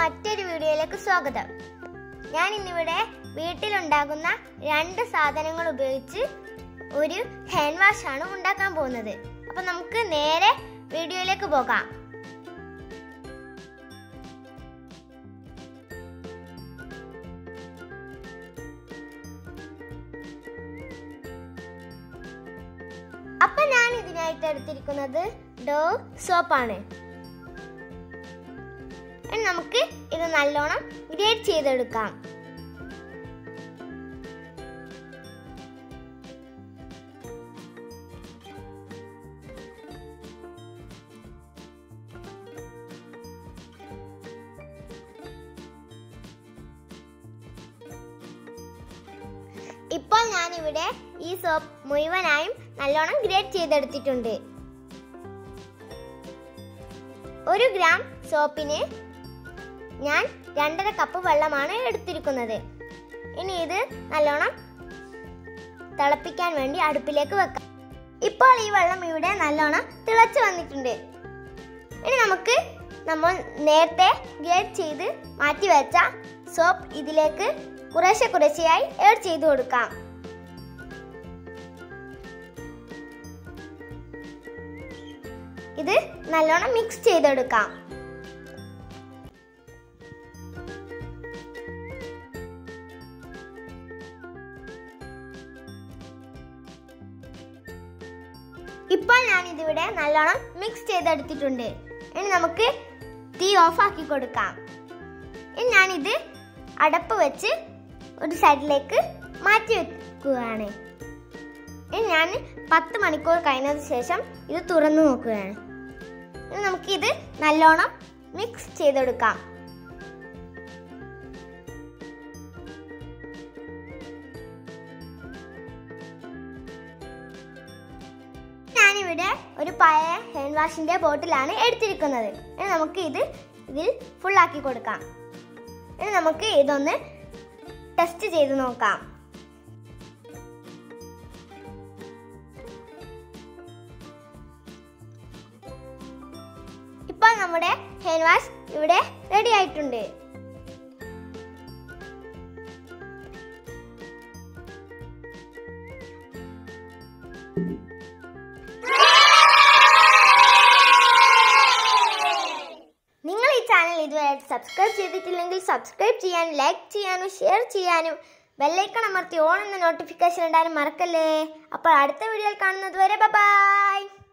മറ്റൊരു വീഡിയോയിലേക്ക് സ്വാഗതം ഞാൻ ഇന്നിവിടെ വീട്ടിലുണ്ടാകുന്ന രണ്ട് സാധനങ്ങൾ ഉപയോഗിച്ച് ഒരു ഹാൻഡ് വാഷ് ആണ് ഉണ്ടാക്കാൻ പോകുന്നത് അപ്പൊ നമുക്ക് നേരെ വീഡിയോയിലേക്ക് പോകാം അപ്പൊ ഞാൻ ഇതിനായിട്ട് എടുത്തിരിക്കുന്നത് ഡോ സോപ്പാണ് ഇനി നമുക്ക് ഇത് നല്ലോണം ഗ്രേറ്റ് ചെയ്തെടുക്കാം ഇപ്പോൾ ഞാനിവിടെ ഈ സോപ്പ് മുഴുവനായും നല്ലോണം ഗ്രേറ്റ് ചെയ്തെടുത്തിട്ടുണ്ട് ഒരു ഗ്രാം സോപ്പിന് ഞാൻ രണ്ടര കപ്പ് വെള്ളമാണ് എടുത്തിരിക്കുന്നത് ഇനി ഇത് നല്ലോണം തിളപ്പിക്കാൻ വേണ്ടി അടുപ്പിലേക്ക് വെക്കാം ഇപ്പോൾ ഈ വെള്ളം ഇവിടെ നല്ലോണം തിളച്ചു വന്നിട്ടുണ്ട് ഇനി നമുക്ക് നമ്മൾ നേരത്തെ ഗ്രേറ്റ് ചെയ്ത് മാറ്റി വെച്ച സോപ്പ് ഇതിലേക്ക് കുറേശ്ശെ കുറേശ്ശെയായി ഏഡ് ചെയ്ത് കൊടുക്കാം ഇത് നല്ലോണം മിക്സ് ചെയ്തെടുക്കാം ഇപ്പോൾ ഞാൻ ഇതിവിടെ നല്ലോണം മിക്സ് ചെയ്തെടുത്തിട്ടുണ്ട് ഇനി നമുക്ക് തീ ഓഫ് ആക്കി കൊടുക്കാം ഇനി ഞാനിത് അടപ്പ് വെച്ച് ഒരു സൈഡിലേക്ക് മാറ്റി വെക്കുകയാണ് ഇനി ഞാൻ പത്ത് മണിക്കൂർ കഴിഞ്ഞതിന് ശേഷം ഇത് തുറന്നു നോക്കുകയാണ് ഇനി നമുക്കിത് നല്ലോണം മിക്സ് ചെയ്തെടുക്കാം ഞാനിവിടെ ഒരു പഴയ ഹാൻഡ് വാഷിന്റെ ബോട്ടിലാണ് എടുത്തിരിക്കുന്നത് ഇനി നമുക്ക് ഇത് ഇതിൽ ഫുള്ളാക്കി കൊടുക്കാം ഇനി നമുക്ക് ഇതൊന്ന് ടെസ്റ്റ് ചെയ്ത് നോക്കാം ഇപ്പോൾ നമ്മുടെ ഹാൻഡ് വാഷ് ഇവിടെ റെഡി ആയിട്ടുണ്ട് നിങ്ങൾ ഈ ചാനൽ ഇതുവരെ സബ്സ്ക്രൈബ് ചെയ്തിട്ടില്ലെങ്കിൽ സബ്സ്ക്രൈബ് ചെയ്യാനും ലൈക്ക് ചെയ്യാനും ഷെയർ ചെയ്യാനും ബെല്ലൈക്കൺ അമർത്തി ഓൺ എന്ന നോട്ടിഫിക്കേഷൻ ഇടാനും മറക്കല്ലേ അപ്പോൾ അടുത്ത വീഡിയോയിൽ കാണുന്നത് വരെ ബൈ